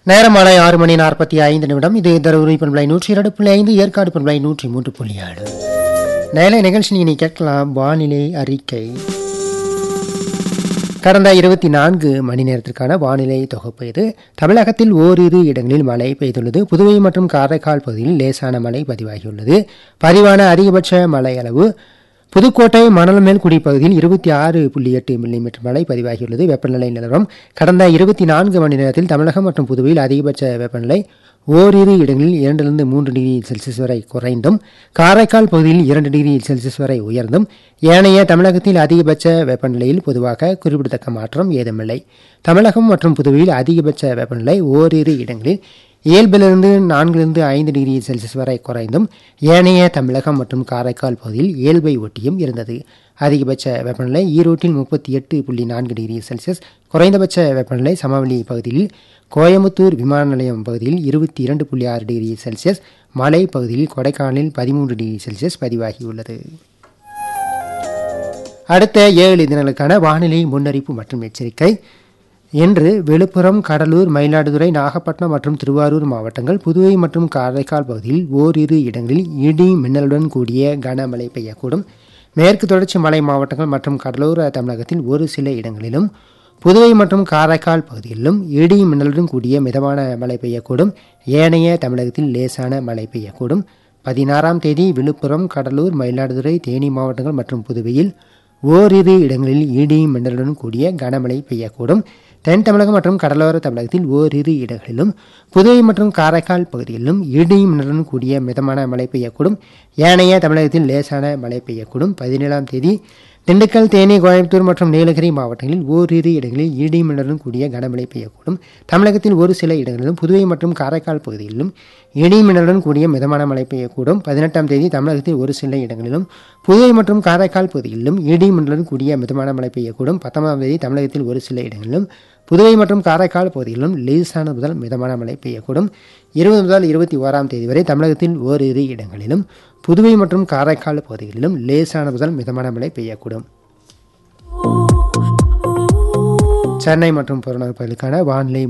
நேரம் மாலை ஆறு மணி நாற்பத்தி ஐந்து நிமிடம் இது தருமபுரி பண்பலை நூற்றி இரண்டு புள்ளி ஐந்து ஏற்காடு பண்பலை நூற்றி மூன்று புள்ளி ஏழு நேர நிகழ்ச்சி நீ கேட்கலாம் வானிலை அறிக்கை கடந்த இருபத்தி நான்கு மணி நேரத்திற்கான வானிலை தொகுப்பு இது தமிழகத்தில் ஓரிரு இடங்களில் மழை பெய்துள்ளது புதுவை மற்றும் காரைக்கால் பகுதியில் லேசான மழை பதிவாகியுள்ளது பதிவான அதிகபட்ச மழை அளவு புதுக்கோட்டை மணல்மேல்குடி பகுதியில் இருபத்தி ஆறு புள்ளி எட்டு மில்லிமீட்டர் மழை பதிவாகியுள்ளது வெப்பநிலை நிலவரம் கடந்த இருபத்தி நான்கு மணி நேரத்தில் தமிழகம் மற்றும் புதுவையில் அதிகபட்ச வெப்பநிலை ஓரிரு இடங்களில் இரண்டிலிருந்து மூன்று டிகிரி செல்சியஸ் வரை குறைந்தும் காரைக்கால் பகுதியில் இரண்டு டிகிரி செல்சியஸ் வரை உயர்ந்தும் ஏனைய தமிழகத்தில் அதிகபட்ச வெப்பநிலையில் பொதுவாக குறிப்பிடத்தக்க மாற்றம் ஏதுமில்லை தமிழகம் மற்றும் புதுவையில் அதிகபட்ச வெப்பநிலை ஓரிரு இடங்களில் இயல்பிலிருந்து நான்கிலிருந்து ஐந்து டிகிரி செல்சியஸ் வரை குறைந்தும் ஏனைய தமிழகம் மற்றும் காரைக்கால் பகுதியில் இயல்பை ஒட்டியும் இருந்தது அதிகபட்ச வெப்பநிலை ஈரோட்டில் முப்பத்தி எட்டு புள்ளி நான்கு டிகிரி செல்சியஸ் குறைந்தபட்ச வெப்பநிலை சமவெளி பகுதியில் கோயமுத்தூர் விமான நிலையம் பகுதியில் இருபத்தி இரண்டு புள்ளி ஆறு டிகிரி செல்சியஸ் மலை பகுதியில் கொடைக்கானலில் பதிமூன்று டிகிரி செல்சியஸ் பதிவாகியுள்ளது அடுத்த ஏழு தினங்களுக்கான வானிலை முன்னறிப்பு மற்றும் எச்சரிக்கை இன்று விழுப்புரம் கடலூர் மயிலாடுதுறை நாகப்பட்டினம் மற்றும் திருவாரூர் மாவட்டங்கள் புதுவை மற்றும் காரைக்கால் பகுதியில் ஓரிரு இடங்களில் இடி மின்னலுடன் கூடிய கனமழை பெய்யக்கூடும் மேற்கு தொடர்ச்சி மலை மாவட்டங்கள் மற்றும் கடலோர தமிழகத்தில் ஒரு சில இடங்களிலும் புதுவை மற்றும் காரைக்கால் பகுதிகளிலும் இடி மின்னலுடன் கூடிய மிதமான மழை பெய்யக்கூடும் ஏனைய தமிழகத்தில் லேசான மழை பெய்யக்கூடும் பதினாறாம் தேதி விழுப்புரம் கடலூர் மயிலாடுதுறை தேனி மாவட்டங்கள் மற்றும் புதுவையில் ஓரிரு இடங்களில் இடி மின்னலுடன் கூடிய கனமழை பெய்யக்கூடும் தென் தமிழகம் மற்றும் கடலோர தமிழகத்தில் ஓரிரு இடங்களிலும் புதுவை மற்றும் காரைக்கால் பகுதிகளிலும் இடி மின்னலுடன் கூடிய மிதமான மழை பெய்யக்கூடும் ஏனைய தமிழகத்தில் லேசான மழை பெய்யக்கூடும் பதினேழாம் தேதி திண்டுக்கல் தேனி கோயம்புத்தூர் மற்றும் நீலகிரி மாவட்டங்களில் ஓரிரு இடங்களில் இடி மின்னலுடன் கூடிய கனமழை பெய்யக்கூடும் தமிழகத்தில் ஒரு சில இடங்களிலும் புதுவை மற்றும் காரைக்கால் பகுதிகளிலும் இடி மின்னலுடன் கூடிய மிதமான மழை பெய்யக்கூடும் பதினெட்டாம் தேதி தமிழகத்தில் ஒரு சில இடங்களிலும் புதுவை மற்றும் காரைக்கால் பகுதிகளிலும் இடி மின்னலுடன் கூடிய மிதமான மழை பெய்யக்கூடும் பத்தொன்பதாம் தேதி தமிழகத்தில் ஒரு சில இடங்களிலும் புதுவை மற்றும் காரைக்கால் பகுதிகளிலும் லேசான முதல் மிதமான மழை பெய்யக்கூடும் இருபது முதல் இருபத்தி ஓராம் தேதி வரை தமிழகத்தில் ஓரிரு இடங்களிலும் புதுவை மற்றும் காரைக்கால் பகுதிகளிலும் லேசான முதல் மிதமான மழை பெய்யக்கூடும் சென்னை மற்றும் புறநகர் பகுதிக்கான வானிலை